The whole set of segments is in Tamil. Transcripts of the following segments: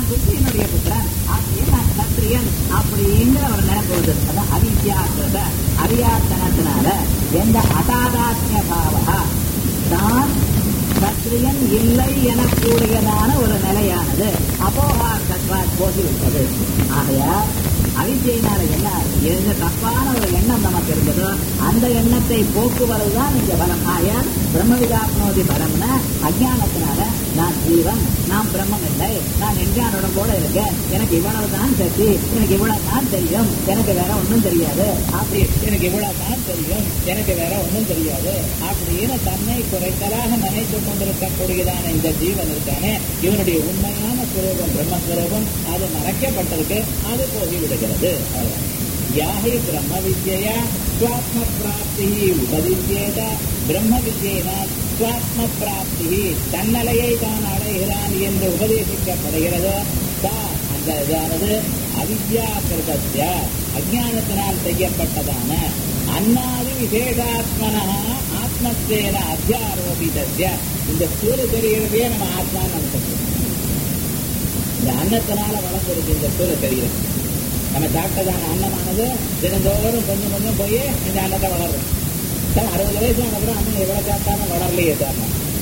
நான் புத்தியினுடைய புத்திரன் அப்படியே நான் சத்திரியன் அப்படிங்கிற ஒரு நினைப்பு வருது அதான் அவித்யாசத அறியாத்தனத்தினால எந்த அதாதாத்ய பாவா தான் சத்திரியன் இல்லை எனக்கூடியதான ஒரு நிலையானது அப்போஹா தத்வாத் போகிவிட்டது ஆகையால் அவித்தியினால என்ன எந்த தப்பான ஒரு எண்ணம் நமக்கு இருந்ததோ அந்த எண்ணத்தை போக்குவதுதான் இந்த பலம் ஆயால் பிரம்ம விதாத்மோதி பலம்னா அஜானத்தினால நான் ஜீவன் நான் பிரம்மம் இல்லை நான் எஞ்சானோட கூட இருக்கேன் எனக்கு இவ்வளவு தான் சக்தி எனக்கு இவ்வளவு தான் தெரியும் எனக்கு வேற ஒன்றும் தெரியாது அப்படி எனக்கு இவ்வளவு தான் தெரியும் எனக்கு வேற ஒன்றும் தெரியாது அப்படின்னு தன்னை குறைத்தலாக நினைத்துக் கொண்டிருக்கக்கூடியதான இந்த ஜீவன் இருக்கானே இவனுடைய உண்மையான சுரூபம் பிரம்மஸ்வரூபம் அது மறைக்கப்பட்டிருக்கு அது போகி விடுகிறது அவ்வளவுதான். யாஹி பிரம்ம வித்யா ஸ்வாத்ம பிராப்தி உபதித்யேத பிரம்ம வித்யினால் ஸ்வாத்ம பிராப்தி தன்னலையை தான் அடைகிறான் என்று உபதேசிக்கப்படுகிறதோ தா அந்த இதானது அவித்யா கிருதத்ய அஜானத்தினால் செய்யப்பட்டதான அன்னாதி விசேஷாத்மனா ஆத்மத்தேன அத்தியாரோபிதத்ய இந்த ஸ்தூல சரீரத்தையே நம்ம ஆத்மான்னு நினைச்சிருக்கோம் இந்த அன்னத்தினால வளர்ந்துருக்கு இந்த ஸ்தூல சரீரம் நம்ம சாப்பிட்டதான அன்னமானது தினந்தோறும் கொஞ்சம் கொஞ்சம் போய் இந்த அன்னத்தை வளரும் சார் அறுபது வயசு அப்புறம் அண்ணன் எவ்வளவு சாப்பிட்டாலும் வளரலையே சார்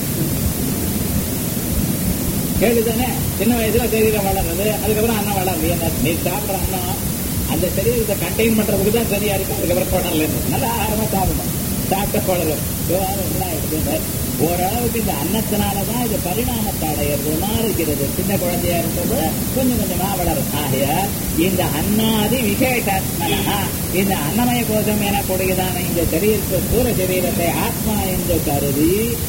கேளுதானே சின்ன வயசுல சரீரம் வளர்றது அதுக்கப்புறம் அண்ணன் வளரலையே நீ சாப்பிடுற அன்னம் அந்த சரீரத்தை கண்டெயின் பண்றதுக்கு தான் சரியா இருக்கு அதுக்கப்புறம் வளரல நல்ல ஆகாரமா சாப்பிடணும் சாப்பிட்ட வளரும் விவகாரம் என்ன ஆயிடுது ஓரளவுக்கு இந்த அன்னத்தினாலதான் இது பரிணாமத்தை அடையிறது மாறுகிறது சின்ன குழந்தையா இருந்தது கொஞ்சம் கொஞ்சமா வளரும் ஆகைய இந்த அன்னாதி விசேஷாத்மனா இந்த அன்னமய கோஷம் எனக்கூடியதான இந்த சரீரத்தை சூர சரீரத்தை ஆத்மா என்று கருதி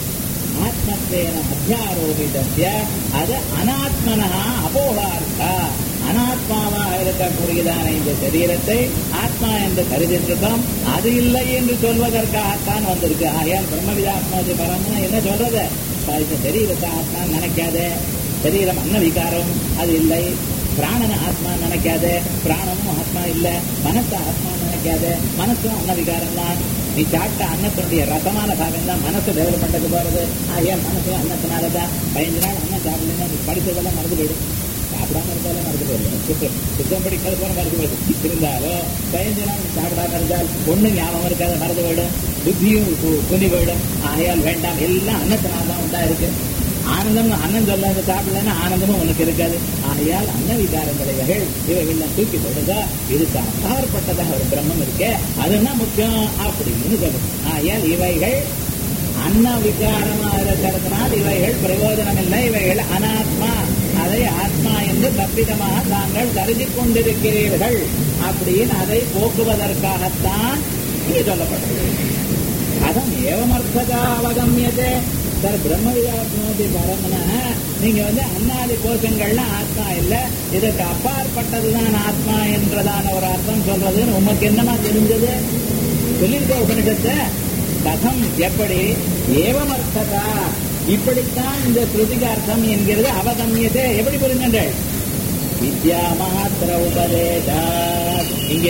ஆத்மத்தேன அத்தியாரோபிதஸ்ய அது அனாத்மனா அபோகார்த்தா அனாத்மாவாக இருக்கக்கூடியதான இந்த சரீரத்தை ஆத்மா என்று கருதின்றிருக்கோம் அது இல்லை என்று சொல்வதற்காகத்தான் வந்திருக்கு ஆகையால் பிரம்மவிதாத்மாதி பரம்னா என்ன சொல்றது இந்த சரீரத்தை ஆத்மா நினைக்காத சரீரம் அன்ன விகாரம் அது இல்லை பிராணன ஆத்மா நினைக்காத பிராணமும் ஆத்மா இல்ல மனசு ஆத்மா நினைக்காத மனசும் அன்ன விகாரம் தான் நீ சாப்பிட்ட அன்னத்தினுடைய ரசமான பாகம் தான் மனசு டெவலப் பண்றது போறது ஆகையால் மனசு அன்னத்தினாலதான் பதினஞ்சு நாள் அன்னம் சாப்பிடலன்னா நீ படித்ததெல்லாம் மறந்து போயிடும் சாப்பிடாம இருந்தாலும் மறந்து போயிடும் சுத்தம் சுத்தம் படிக்கிறது போல மறந்து போயிடும் இருந்தாலும் பதினஞ்சு நாள் சாப்பிடாம இருந்தால் ஒண்ணும் ஞாபகம் இருக்காது மறந்து போயிடும் புத்தியும் கு- குந்தி போயிடும் ஆகையால் வேண்டாம் எல்லாம் அன்னத்தினால தான் உண்டா இருக்கு ஆனந்தம் அண்ணன் சொல்லாத சாப்பிடலன்னா ஆனந்தமும் உனக்கு இருக்காது ஆகையால் அன்ன விகாரங்கள் இவைகள் இவைகள்லாம் தூக்கி போடுதா இதுக்கு அப்பாற்பட்டதாக ஒரு பிரம்மம் இருக்கே அதுதான் முக்கியம் அப்படின்னு சொல்லுது ஆகையால் இவைகள் அன்ன விகாரமா இருக்கிறதுனால் இவைகள் பிரயோஜனம் இல்லை இவைகள் அனாத்மா அதை ஆத்மா என்று தப்பிதமாக தாங்கள் கருதி கொண்டிருக்கிறீர்கள் அப்படின்னு அதை போக்குவதற்காகத்தான் இங்கே சொல்லப்பட்டது அதம் ஏவமர்த்ததா அவகமியதே சார் பிரம்ம விதாத்மோதி பரம்னா நீங்க வந்து அன்னாதி கோஷங்கள்ல ஆத்மா இல்ல இதுக்கு அப்பாற்பட்டதுதான் ஆத்மா என்றதான ஒரு அர்த்தம் சொல்றதுன்னு உமக்கு என்னமா தெரிஞ்சது சொல்லியிருக்க உபனிஷத்தை கதம் எப்படி ஏவமர்த்ததா இப்படித்தான் இந்த ஸ்ருதிக்கு அர்த்தம் என்கிறது அவகமியதே எப்படி புரிஞ்சுங்கள் வித்யா மாத்திர உபதேசா இங்க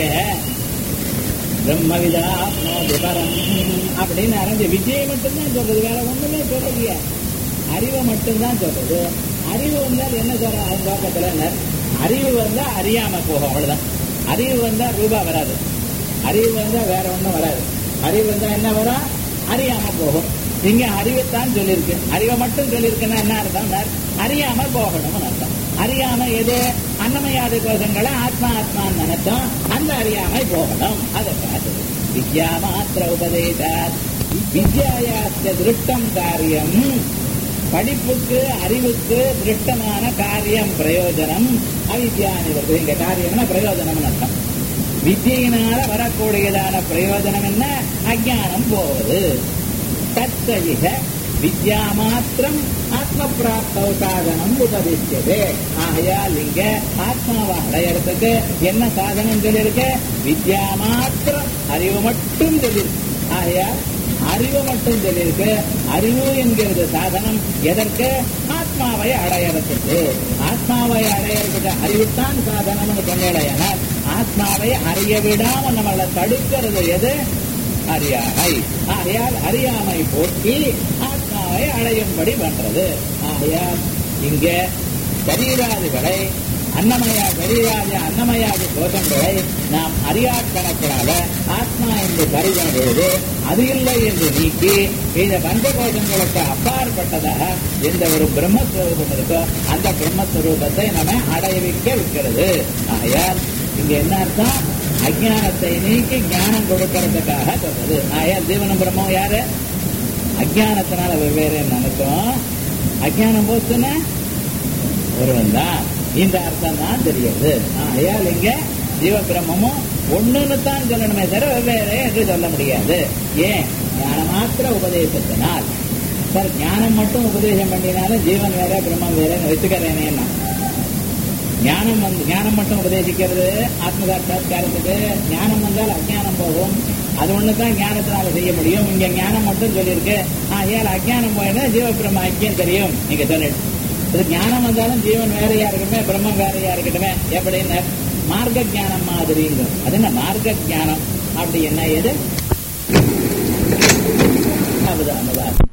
பிரம்மவிதா பரம் அப்படின்னு ஆரம்பிச்சு விஜயை மட்டும்தான் சொல்றது வேற ஒண்ணுமே சொல்லலையே அறிவை மட்டும்தான் சொல்றது அறிவு வந்தால் என்ன சொல்ற அவங்க பக்கத்துல என்ன? அறிவு வந்தா அறியாம போகும் அவ்வளவுதான் அறிவு வந்தா ரூபா வராது அறிவு வந்தா வேற ஒண்ணும் வராது அறிவு வந்தா என்ன வரும் அறியாம போகும் இங்க அறிவைத்தான் சொல்லியிருக்கு அறிவை மட்டும் சொல்லியிருக்குன்னா என்ன அர்த்தம் அறியாம போகணும்னு அர்த்தம் அறியாம எது அன்னமயாதி கோஷங்களை ஆத்மா ஆத்மான்னு நினைச்சோம் அந்த அறியாமை போகணும் அதை பார்த்தது வித்யா மாத்திர உபதேசாத் வித்யாயாஸ்ய திருஷ்டம் காரியம் படிப்புக்கு அறிவுக்கு திருஷ்டமான காரியம் பிரயோஜனம் அவித்யானிவர்கள் இங்க காரியம்னா பிரயோஜனம் அர்த்தம் வித்தியினால வரக்கூடியதான பிரயோஜனம் என்ன அஜானம் போவது தத்தவிக வித்யா மாத்திரம் ஆத்ம பிராப்தவ சாதனம் உபதிச்சது ஆகையால் இங்க ஆத்மாவை அடையறதுக்கு என்ன சாதனம் சொல்லியிருக்கு வித்யா மாத்திரம் அறிவு மட்டும் சொல்லியிருக்கு ஆகையால் அறிவு மட்டும் சொல்லியிருக்கு அறிவு என்கிறது சாதனம் எதற்கு ஆத்மாவை அடையறதுக்கு ஆத்மாவை அடையறதுக்கு அறிவுத்தான் சாதனம்னு சொன்னேனால் ஆத்மாவை அறிய விடாம நம்மளை தடுக்கிறது எது அறியாமை ஆகையால் அறியாமை போக்கி ஆத்மாவை அடையும்படி பண்றது ஆகையால் இங்க சரீராதிகளை அன்னமயா சரீராதி அன்னமயாதி கோஷங்களை நாம் அறியாக்கணக்கினால ஆத்மா என்று கருதும் பொழுது அது இல்லை என்று நீக்கி இந்த பஞ்ச கோஷங்களுக்கு அப்பாற்பட்டதாக எந்த ஒரு பிரம்மஸ்வரூபம் இருக்கோ அந்த பிரம்மஸ்வரூபத்தை நம்ம அடைவிக்க வைக்கிறது ஆகையால் இங்க என்ன அர்த்தம் அஜானத்தை நீக்கி ஞானம் கொடுக்கறதுக்காக சொல்றது ஆகையால் ஜீவனம் பிரம்மம் யாரு அஜானத்தினால வெவ்வேறு நினைக்கும் அஜானம் போச்சுன்னா ஒருவன் தான் இந்த அர்த்தம் தான் தெரியுது ஆகையால் இங்க ஜீவபிரமும் ஒண்ணுன்னு தான் சொல்லணுமே தவிர வெவ்வேறு என்று சொல்ல முடியாது ஏன் ஞான மாத்திர உபதேசத்தினால் சார் ஞானம் மட்டும் உபதேசம் பண்ணினாலும் ஜீவன் வேற பிரம்மம் வேறன்னு வச்சுக்கிறேனே நான் ஞானம் வந்து ஞானம் மட்டும் உபதேசிக்கிறது ஆத்ம சாட்சாத்காரத்துக்கு ஞானம் வந்தால் அஜானம் போகும் அது ஒண்ணுதான் ஞானத்தினால செய்ய முடியும் இங்க ஞானம் மட்டும் சொல்லியிருக்கு ஆகையால் அஜானம் போயினா ஜீவபிரம ஐக்கியம் தெரியும் நீங்க சொல்லிட்டு இது ஞானம் வந்தாலும் ஜீவன் வேறையா இருக்கட்டுமே பிரம்மம் வேறையா இருக்கட்டுமே எப்படின்னு மார்க்க ஞானம் மாதிரிங்க அது என்ன மார்க்க ஞானம் அப்படி என்ன எது அவதான் அவதான்